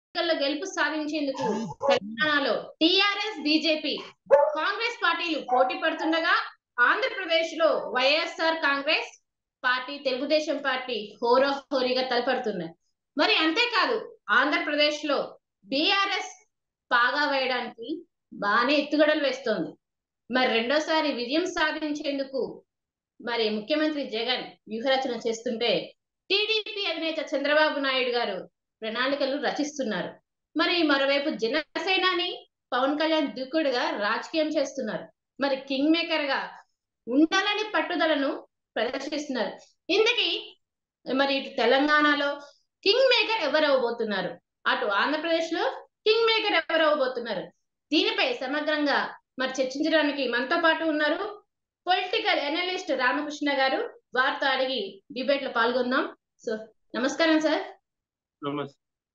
ఎన్నికల్లో గెలుపు సాధించేందుకు తెలంగాణలో టిఆర్ఎస్ బీజేపీ కాంగ్రెస్ పార్టీలు పోటీ పడుతుండగా ఆంధ్రప్రదేశ్ లో YSR Congress party Telugu Desam party హోరోహోరీగా తలపడుతున్నాయి మరి అంతేకాదు ఆంధ్రప్రదేశ్ లో బీఆర్ఎస్ పాగా వేయడానికి బాగానే ఎత్తుగడలు వేస్తోంది మరి రెండోసారి విజయం సాధించేందుకు మరి ముఖ్యమంత్రి జగన్ వ్యూహరచన చేస్తుంటే టీడీపీ అధినేత చంద్రబాబు నాయుడు గారు ప్రణాళికలు రచిస్తున్నారు మరి మరోవైపు జనసేనాని పవన్ కళ్యాణ్ దూకుడుగా రాజకీయం చేస్తున్నారు మరి కింగ్ మేకర్ గా ఉండాలని పట్టుదలను ప్రదర్శిస్తున్నారు ఇందుకీ మరి ఇటు తెలంగాణలో కింగ్ మేకర్ ఎవరు అవ్వబోతున్నారు అటు ఆంధ్రప్రదేశ్ లో కింగ్ మేకర్ ఎవరు అవ్వబోతున్నారు దీనిపై సమగ్రంగా మరి చర్చించడానికి మనతో పాటు ఉన్నారు పొలిటికల్ అనలిస్ట్ రామకృష్ణ గారు వారితో అడిగి డిబేట్ లో పాల్గొందాం సో నమస్కారం సార్ నమస్తే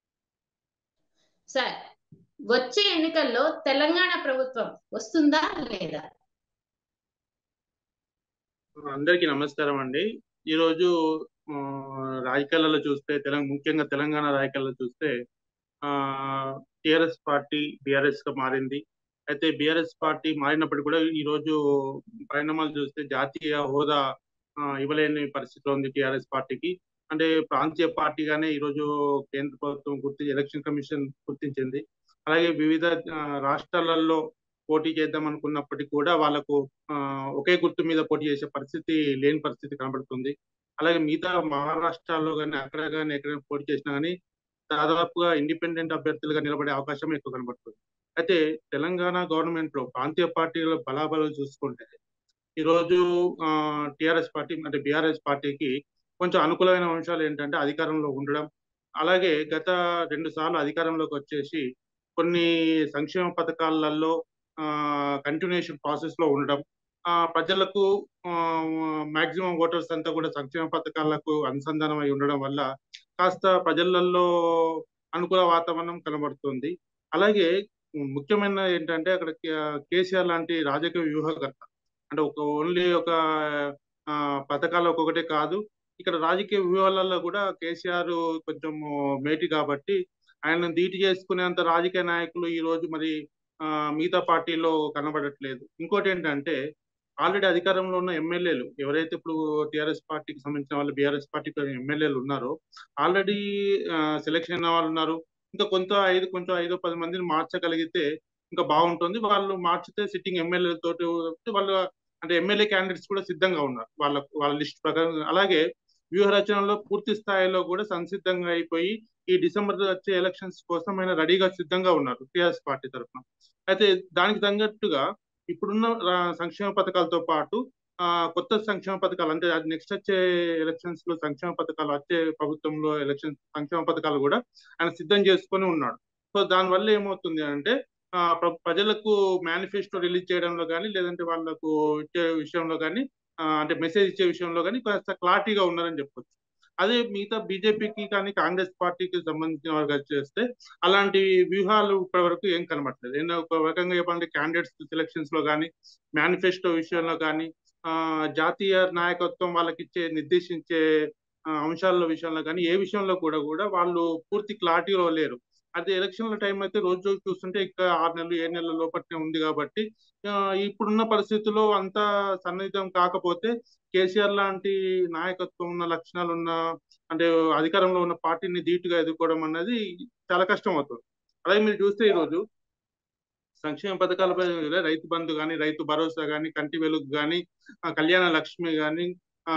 సార్ వచ్చే ఎన్నికల్లో తెలంగాణ ప్రభుత్వం వస్తుందా లేదా అందరికీ నమస్కారం అండి ఈరోజు ఆ, రాజకీయాలలో చూస్తే తెలంగాణ ముఖ్యంగా తెలంగాణ రాజకీయాల్లో చూస్తే టిఆర్ఎస్ పార్టీ బీఆర్ఎస్ గా మారింది అయితే బీఆర్ఎస్ పార్టీ మారినప్పటికీ కూడా ఈ రోజు పరిణామాలు చూస్తే జాతీయ హోదా ఆ, ఇవ్వలేని పరిస్థితిలో ఉంది టిఆర్ఎస్ పార్టీకి అంటే ప్రాంతీయ పార్టీగానే ఈ రోజు కేంద్ర ప్రభుత్వం గుర్తి ఎలక్షన్ కమిషన్ గుర్తించింది అలాగే వివిధ ఆ, రాష్ట్రాలలో పోటీ చేద్దాం అనుకున్నప్పటికీ కూడా వాళ్ళకు ఆ, ఒకే గుర్తు మీద పోటీ చేసే పరిస్థితి లేని పరిస్థితి కనబడుతుంది అలాగే మిగతా మహారాష్ట్రలో కానీ అక్కడ కానీ ఎక్కడ పోటీ చేసినా కానీ దాదాపుగా ఇండిపెండెంట్ అభ్యర్థులుగా నిలబడే అవకాశం ఎక్కువ కనబడుతుంది అయితే తెలంగాణ గవర్నమెంట్ లో ప్రాంతీయ పార్టీల బలాబలాలు చూసుకుంటే ఈరోజు టిఆర్ఎస్ పార్టీ అంటే బీఆర్ఎస్ పార్టీకి కొంచెం అనుకూలమైన అంశాలు ఏంటంటే అధికారంలో ఉండడం అలాగే గత రెండు సార్లు అధికారంలోకి వచ్చేసి కొన్ని సంక్షేమ పథకాలలో కంటిన్యూషన్ ప్రాసెస్ లో ఉండడం ఆ, ప్రజలకు మాక్సిమం ఓటర్స్ అంతా కూడా సంక్షేమ పథకాలకు అనుసంధానం అయి ఉండడం వల్ల కాస్త ప్రజలలో అనుకూల వాతావరణం కనబడుతుంది అలాగే ముఖ్యమైన ఏంటంటే అక్కడ కే- కేసీఆర్ లాంటి రాజకీయ వ్యూహకర్త అంటే ఒక ఓన్లీ ఒక ఆ, పథకాలు ఒక్కొక్కటే కాదు ఇక్కడ రాజకీయ వ్యూహాలలో కూడా కేసీఆర్ కొంచెం మేటి కాబట్టి ఆయన ధీటి చేసుకునేంత రాజకీయ నాయకులు ఈ రోజు మరి ఆ, మిగతా పార్టీలో కనబడట్లేదు ఇంకోటి ఏంటంటే ఆల్రెడీ అధికారంలో ఉన్న ఎమ్మెల్యేలు ఎవరైతే ఇప్పుడు టిఆర్ఎస్ పార్టీకి సంబంధించిన వాళ్ళు బీఆర్ఎస్ పార్టీకి ఎమ్మెల్యేలు ఉన్నారో ఆల్రెడీ సెలెక్షన్ అయిన వాళ్ళు ఉన్నారు ఇంకా కొంత ఐదు కొంచెం ఐదు పది మందిని మార్చగలిగితే ఇంకా బాగుంటుంది వాళ్ళు మార్చితే సిట్టింగ్ ఎమ్మెల్యే తోటి వాళ్ళు అంటే ఎమ్మెల్యే క్యాండిడేట్స్ కూడా సిద్ధంగా ఉన్నారు వాళ్ళ వాళ్ళ లిస్ట్ ప్రకారం అలాగే వ్యూహ రచనలో పూర్తి స్థాయిలో కూడా సంసిద్ధంగా అయిపోయి ఈ డిసెంబర్ వచ్చే ఎలక్షన్స్ కోసం ఆయన రెడీగా సిద్ధంగా ఉన్నారు టిఆర్ఎస్ పార్టీ తరఫున అయితే దానికి తగ్గట్టుగా ఇప్పుడున్న రా- సంక్షేమ పథకాలతో పాటు ఆ కొత్త సంక్షేమ పథకాలు అంటే అది నెక్స్ట్ వచ్చే ఎలక్షన్స్ లో సంక్షేమ పథకాలు వచ్చే ప్రభుత్వంలో ఎలక్షన్ సంక్షేమ పథకాలు కూడా ఆయన సిద్ధం చేసుకొని ఉన్నాడు సో దాని వల్ల ఏమవుతుంది అంటే ఆ, ప్ర- ప్రజలకు మేనిఫెస్టో రిలీజ్ చేయడంలో కానీ లేదంటే వాళ్ళకు ఇచ్చే విషయంలో కానీ అంటే మెసేజ్ ఇచ్చే విషయంలో కానీ కాస్త క్లారిటీగా ఉన్నారని చెప్పొచ్చు అదే మిగతా బీజేపీకి కానీ కాంగ్రెస్ పార్టీకి సంబంధించిన వారికి చేస్తే అలాంటి వ్యూహాలు ఇప్పటి వరకు ఏం కనబడలేదు ఏదో ఒక రకంగా చెప్పాలంటే క్యాండిడేట్స్ సెలక్షన్స్ లో కానీ మేనిఫెస్టో విషయంలో కానీ ఆ, జాతీయ నాయకత్వం వాళ్ళకి ఇచ్చే నిర్దేశించే ఆ, అంశాల విషయంలో కానీ ఏ విషయంలో కూడా కూడా వాళ్ళు పూర్తి క్లారిటీలో లేరు అదే ఎలక్షన్ల టైం అయితే రోజు రోజు చూస్తుంటే ఇంకా ఆరు నెలలు ఏడు నెలల లోపట్నే ఉంది కాబట్టి ఆ, ఇప్పుడున్న పరిస్థితుల్లో అంతా సన్నిహితం కాకపోతే కేసీఆర్ లాంటి నాయకత్వం ఉన్న లక్షణాలు ఉన్న అంటే అధికారంలో ఉన్న పార్టీని ధీటుగా ఎదుర్కోవడం అన్నది చాలా కష్టం అవుతుంది అలాగే మీరు చూస్తే ఈరోజు సంక్షేమ పథకాలపై రైతు బంధు కానీ రైతు భరోసా కానీ కంటి వెలుగు కానీ కళ్యాణ లక్ష్మి కానీ ఆ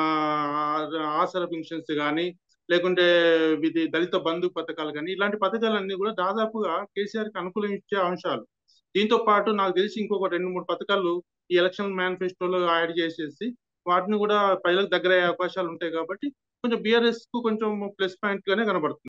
ఆసర పెన్షన్స్ కానీ లేకుంటే ఇది దళిత బంధు పథకాలు కానీ ఇలాంటి పథకాలన్నీ కూడా దాదాపుగా కేసీఆర్ కి అనుకూలం ఇచ్చే అంశాలు దీంతో పాటు నాకు తెలిసి ఇంకొక రెండు మూడు పథకాలు ఈ ఎలక్షన్ మేనిఫెస్టోలో యాడ్ చేసేసి వాటిని కూడా ప్రజలకు దగ్గర అయ్యే అవకాశాలు ఉంటాయి కాబట్టి కొంచెం బీఆర్ఎస్ కు కొంచెం ప్లస్ పాయింట్ గానే కనబడుతుంది